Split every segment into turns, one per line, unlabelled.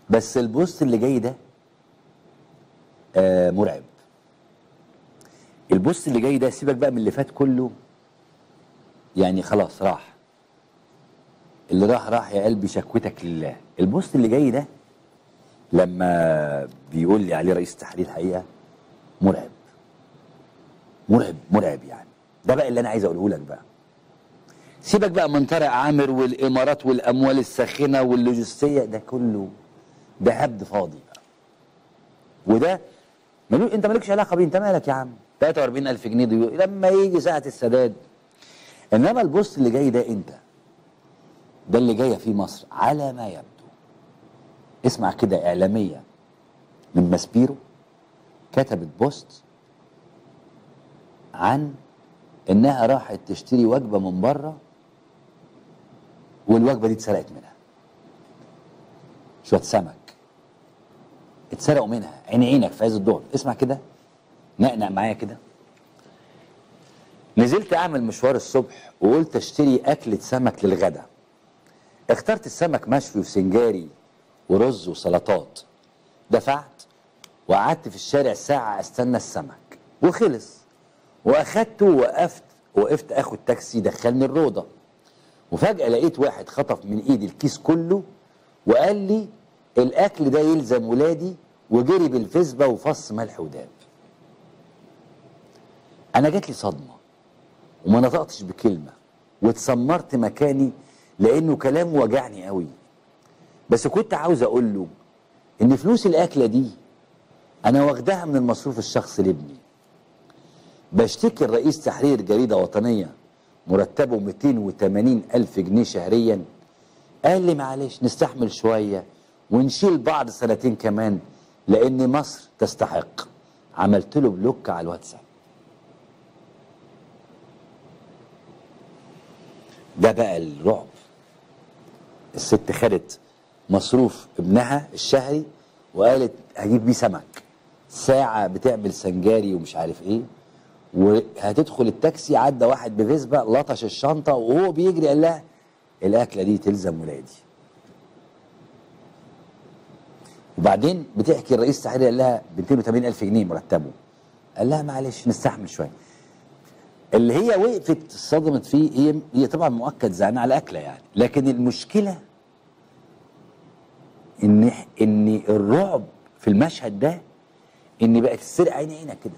بس البوست اللي جاي ده آه مرعب البوست اللي جاي ده سيبك بقى من اللي فات كله يعني خلاص راح اللي راح راح يا قلبي شكوتك لله البوست اللي جاي ده لما بيقول لي عليه رئيس التحرير الحقيقه مرعب مرعب مرعب يعني ده بقى اللي انا عايز اقوله لك بقى سيبك بقى من طارق عامر والامارات والاموال الساخنه واللوجستيه ده كله ده هبد فاضي بقى وده ملو انت مالكش علاقه بيه انت مالك يا عم 43000 جنيه دي لما يجي ساعه السداد انما البوست اللي جاي ده انت ده اللي جايه فيه مصر على ما يبدو اسمع كده اعلاميه من ماسبيرو كتبت بوست عن انها راحت تشتري وجبه من بره والوجبه دي اتسرقت منها شويه سمك اتسرقوا منها عين عينك في عز الظهر اسمع كده نقنق معايا كده نزلت اعمل مشوار الصبح وقلت اشتري اكلة سمك للغدا اخترت السمك مشوي وسنجاري ورز وسلطات دفعت وقعدت في الشارع ساعة استنى السمك وخلص واخدته ووقفت وقفت اخد تاكسي دخلني الروضة وفجأة لقيت واحد خطف من ايدي الكيس كله وقال لي الاكل ده يلزم ولادي وجري بالفسبة وفص ملح وداب انا جات لي صدمة وما نطقتش بكلمة واتسمرت مكاني لانه كلامه وجعني قوي بس كنت عاوز اقول له ان فلوس الاكلة دي انا واخداها من المصروف الشخصي لابني بشتكي الرئيس تحرير جريدة وطنية مرتبه 280 ألف جنيه شهريا قال لي معلش نستحمل شوية ونشيل بعض سنتين كمان لأن مصر تستحق عملت له بلوك على الواتساب ده بقى الرعب الست خدت مصروف ابنها الشهري وقالت هجيب بيه سمك ساعة بتعمل سنجاري ومش عارف ايه وهتدخل التاكسي عدى واحد بفيسبا لطش الشنطة وهو بيجري قال لها الأكلة دي تلزم ولادي وبعدين بتحكي الرئيس التحرير قال لها ب 280 ألف جنيه مرتبه قال لها معلش نستحمل شوية اللي هي وقفت صدمت فيه هي هي طبعا مؤكد زعلانه على اكله يعني لكن المشكله ان ان الرعب في المشهد ده ان بقت السرقه عين عينك كده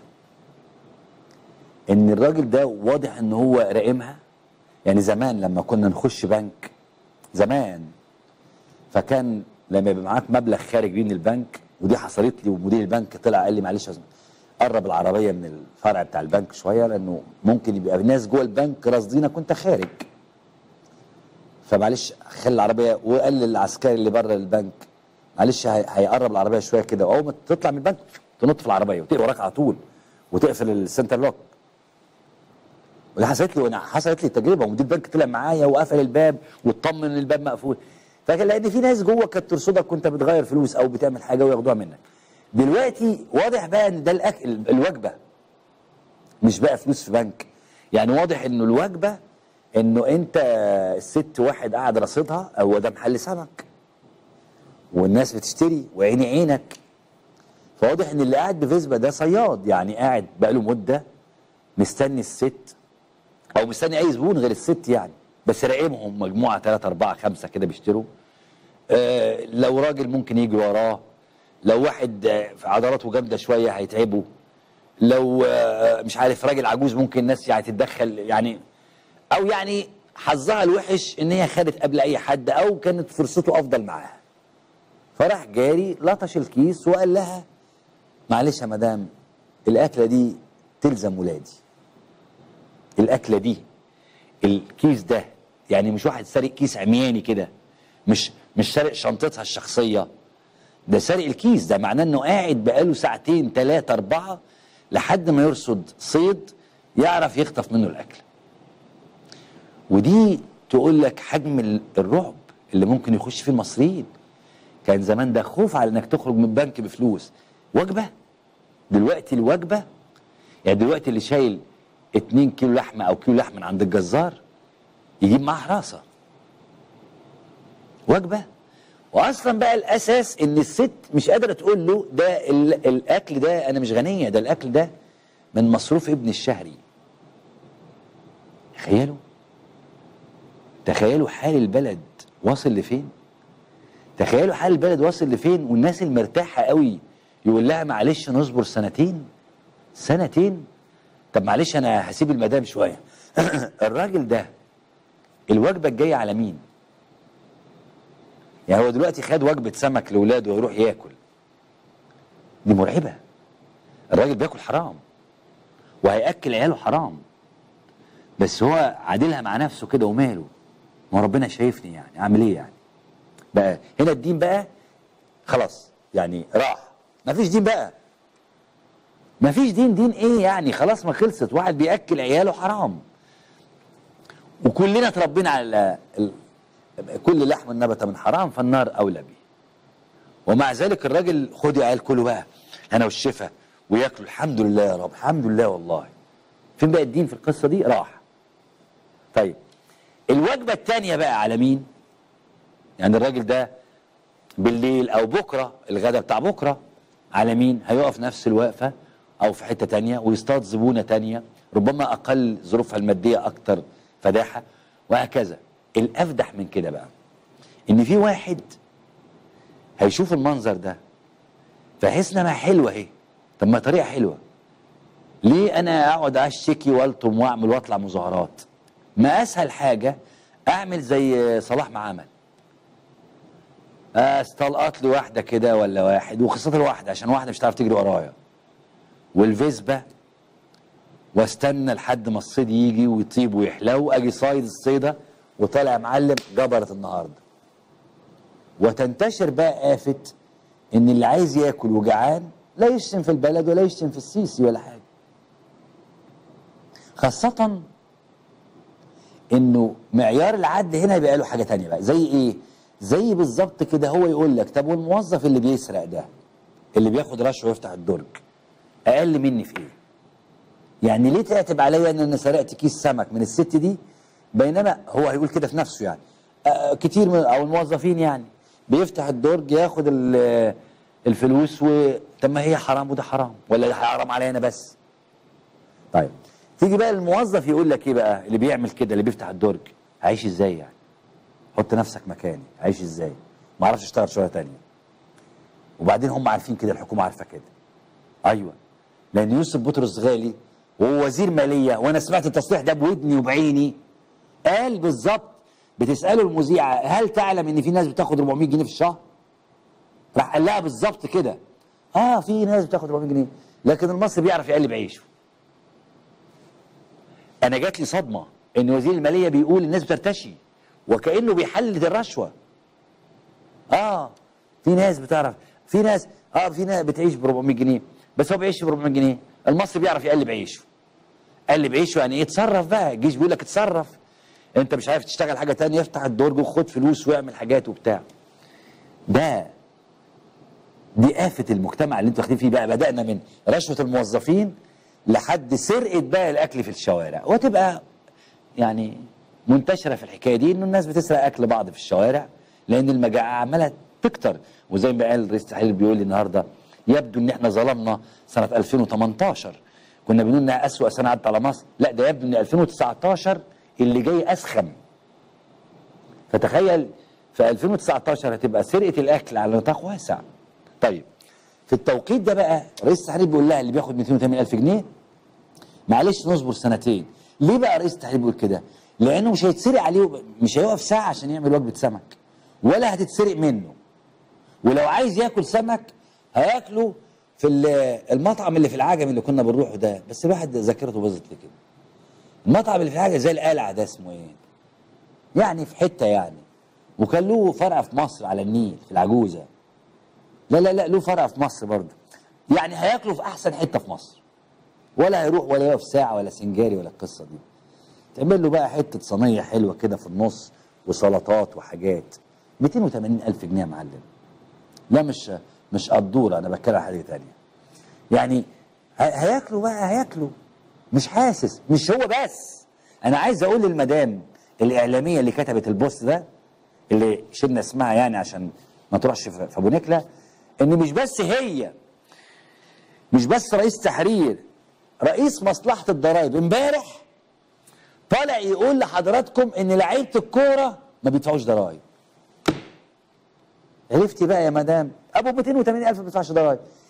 ان الراجل ده واضح ان هو راقمها يعني زمان لما كنا نخش بنك زمان فكان لما يبقى معاك مبلغ خارج بيه من البنك ودي حصلت لي ومدير البنك طلع قال لي معلش يا زلمة، قرب العربيه من الفرع بتاع البنك شويه لانه ممكن يبقى ناس جوه البنك راصدينك وانت خارج فمعلش خلي العربيه وقال للعسكري اللي بره البنك معلش هي- هيقرب العربيه شويه كده واول ما تطلع من البنك تنط في العربيه وتقرا وراك على طول وتقفل السنتر لوك ودي حصلت لي وانا حصلت لي تجربه ومدير البنك طلع معايا وقفل الباب واطمن ان الباب مقفول فكان لان في ناس جوه كانت ترصدك وانت بتغير فلوس او بتعمل حاجه وياخدوها منك دلوقتي واضح بقى ان ده الاكل الوجبه مش بقى فلوس في بنك يعني واضح انه الوجبه انه انت الست واحد قاعد راصدها هو ده محل سمك والناس بتشتري وعيني عينك فواضح ان اللي قاعد بفيسبا ده صياد يعني قاعد بقاله مده مستني الست او مستني اي زبون غير الست يعني بس راقمهم مجموعه ثلاثة أربعة خمسة كده بيشتروا آه لو راجل ممكن يجي وراه لو واحد آه، عضلاته جامده شويه هيتعبه لو آه، مش عارف راجل عجوز ممكن الناس يعني تتدخل يعني او يعني حظها الوحش ان هي خدت قبل اي حد او كانت فرصته افضل معاها فراح جاري لطش الكيس وقال لها معلش يا مدام الاكله دي تلزم ولادي الاكله دي الكيس ده يعني مش واحد سارق كيس عمياني كده مش مش سارق شنطتها الشخصيه ده سارق الكيس ده معناه انه قاعد بقاله ساعتين ثلاثة أربعة لحد ما يرصد صيد يعرف يخطف منه الأكل ودي تقول لك حجم ال- الرعب اللي ممكن يخش فيه المصريين كان زمان ده خوف على انك تخرج من البنك بفلوس وجبة دلوقتي الوجبة يعني دلوقتي اللي شايل 2 كيلو لحمة أو كيلو لحمة من عند الجزار يجيب معاه حراسة وجبة واصلا بقى الاساس ان الست مش قادره تقول له ده ال- الاكل ده انا مش غنيه ده الاكل ده من مصروف ابن الشهري تخيلوا تخيلوا حال البلد واصل لفين تخيلوا حال البلد واصل لفين والناس المرتاحه قوي يقول لها معلش نصبر سنتين سنتين طب معلش انا هسيب المدام شويه الراجل ده الوجبه الجايه على مين يعني هو دلوقتي خد وجبه سمك لاولاده ويروح ياكل دي مرعبه الراجل بياكل حرام وهياكل عياله حرام بس هو عادلها مع نفسه كده وماله ما ربنا شايفني يعني اعمل ايه يعني بقى هنا الدين بقى خلاص يعني راح ما فيش دين بقى ما فيش دين دين ايه يعني خلاص ما خلصت واحد بياكل عياله حرام وكلنا اتربينا على ال... كل لحم نبت من حرام فالنار اولى به ومع ذلك الراجل خد يا عيال كله بقى انا والشفا وياكلوا الحمد لله يا رب الحمد لله والله فين بقى الدين في القصه دي راح طيب الوجبه الثانيه بقى على مين يعني الراجل ده بالليل او بكره الغدا بتاع بكره على مين هيقف نفس الوقفه او في حته تانية ويصطاد زبونه تانية ربما اقل ظروفها الماديه اكتر فداحه وهكذا الافدح من كده بقى ان في واحد هيشوف المنظر ده فيحس انها حلوه اهي طب ما طريقه حلوه ليه انا اقعد اشتكي والطم واعمل واطلع مظاهرات ما اسهل حاجه اعمل زي صلاح ما عمل استلقط لي واحده كده ولا واحد وخاصه الواحده عشان واحده مش هتعرف تجري ورايا والفيسبا واستنى لحد ما الصيد يجي ويطيب ويحلو اجي صايد الصيده وطالع يا معلم جبرت النهارده وتنتشر بقى آفة إن اللي عايز ياكل وجعان لا يشتم في البلد ولا يشتم في السيسي ولا حاجة خاصة إنه معيار العدل هنا يبقى له حاجة تانية بقى زي إيه؟ زي بالظبط كده هو يقول لك طب والموظف اللي بيسرق ده اللي بياخد رشوة ويفتح الدرج أقل مني في إيه؟ يعني ليه تعتب عليا ان انا سرقت كيس سمك من الست دي بينما هو هيقول كده في نفسه يعني آه، كتير من او الموظفين يعني بيفتح الدرج ياخد ال- الفلوس و طب ما هي حرام وده حرام ولا ده حرام عليا انا بس طيب تيجي بقى الموظف يقول لك ايه بقى اللي بيعمل كده اللي بيفتح الدرج هعيش ازاي يعني حط نفسك مكاني عايش ازاي ما اعرفش اشتغل شغله تانية وبعدين هم عارفين كده الحكومه عارفه كده ايوه لان يوسف بطرس غالي وهو وزير ماليه وانا سمعت التصريح ده بودني وبعيني قال بالظبط بتساله المذيعه هل تعلم ان في ناس بتاخد 400 جنيه في الشهر؟ راح قال لها بالظبط كده اه في ناس بتاخد 400 جنيه لكن المصري بيعرف يقلب عيشه انا جات لي صدمه ان وزير الماليه بيقول الناس بترتشي وكانه بيحلل الرشوه اه في ناس بتعرف في ناس اه في ناس بتعيش ب 400 جنيه بس هو بيعيش ب 400 جنيه المصري بيعرف يقلب عيشه قلب عيشه يعني ايه اتصرف بقى الجيش بيقول لك اتصرف انت مش عارف تشتغل حاجه تانية افتح الدرج وخد فلوس واعمل حاجات وبتاع ده دي آفة المجتمع اللي انتوا واخدين فيه بقى بدأنا من رشوة الموظفين لحد سرقة بقى الأكل في الشوارع وتبقى يعني منتشرة في الحكاية دي إنه الناس بتسرق أكل بعض في الشوارع لأن المجاعة عمالة تكتر وزي ما قال رئيس التحرير بيقول لي النهاردة يبدو إن إحنا ظلمنا سنة 2018 كنا بنقول إنها أسوأ سنة عدت على مصر لا ده يبدو إن 2019 اللي جاي أسخن فتخيل في 2019 هتبقى سرقة الأكل على نطاق واسع طيب في التوقيت ده بقى رئيس التحرير بيقول لها اللي بياخد 280 ألف جنيه معلش نصبر سنتين ليه بقى رئيس التحرير بيقول كده لأنه مش هيتسرق عليه مش هيقف ساعة عشان يعمل وجبة سمك ولا هتتسرق منه ولو عايز ياكل سمك هياكله في ال- المطعم اللي في العجم اللي كنا بنروحه ده بس الواحد ذاكرته باظت لي كده المطعم اللي في العجم زي القلعة ده اسمه ايه يعني في حتة يعني وكان له فرع في مصر على النيل في العجوزة لا لا لا له فرع في مصر برضه يعني هياكلوا في احسن حته في مصر ولا هيروح ولا يقف ساعه ولا سنجاري ولا القصه دي تعمل له بقى حته صينيه حلوه كده في النص وسلطات وحاجات 280 الف جنيه يا معلم لا مش مش قدوره انا بتكلم على حاجه تانية يعني ه- هياكلوا بقى هياكلوا مش حاسس مش هو بس انا عايز اقول للمدام الاعلاميه اللي كتبت البوست ده اللي شلنا اسمها يعني عشان ما تروحش في في ابو نكله ان مش بس هي مش بس رئيس تحرير رئيس مصلحه الضرائب امبارح طالع يقول لحضراتكم ان لعيبه الكوره ما بيدفعوش ضرائب عرفتي بقى يا مدام ابو 280 الف ما بيدفعش ضرائب